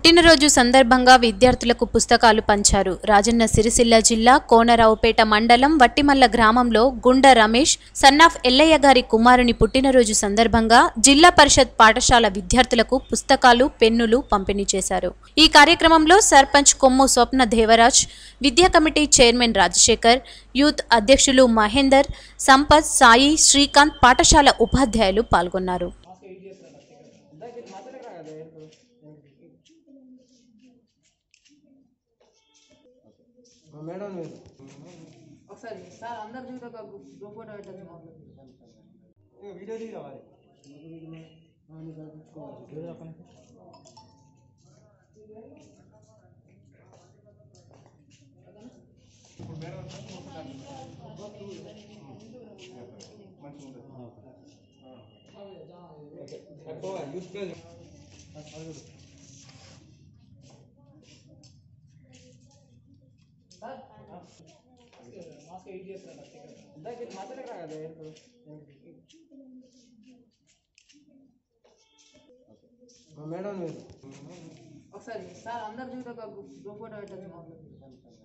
పుట్టినరోజు సందర్భంగా విద్యార్థులకు పుస్తకాలు పంచారు రాజన్న సిరిసిల్ల జిల్లా కోనరావుపేట మండలం వట్టిమల్ల గ్రామంలో గుండ రమేష్ సన్నాఫ్ ఎల్లయ్య గారి కుమారుని పుట్టినరోజు సందర్భంగా జిల్లా పరిషత్ పాఠశాల విద్యార్థులకు పుస్తకాలు పెన్నులు పంపిణీ చేశారు ఈ కార్యక్రమంలో సర్పంచ్ కొమ్ము స్వప్న దేవరాజ్ విద్యా కమిటీ చైర్మన్ రాజశేఖర్ యూత్ అధ్యక్షులు మహేందర్ సంపత్ సాయి శ్రీకాంత్ పాఠశాల ఉపాధ్యాయులు పాల్గొన్నారు మేడం మీరు ఒకసారి సార్ అందరు చూసి ఒక గ్రూప్ ఫోటో పెట్టచ్చు మాకు వీడియో తీసి రావాలి మేడం మీరు ఒకసారి సార్ అందరు చూసి ఒక గ్రూప్ ఫోటో పెట్టచ్చు మాకు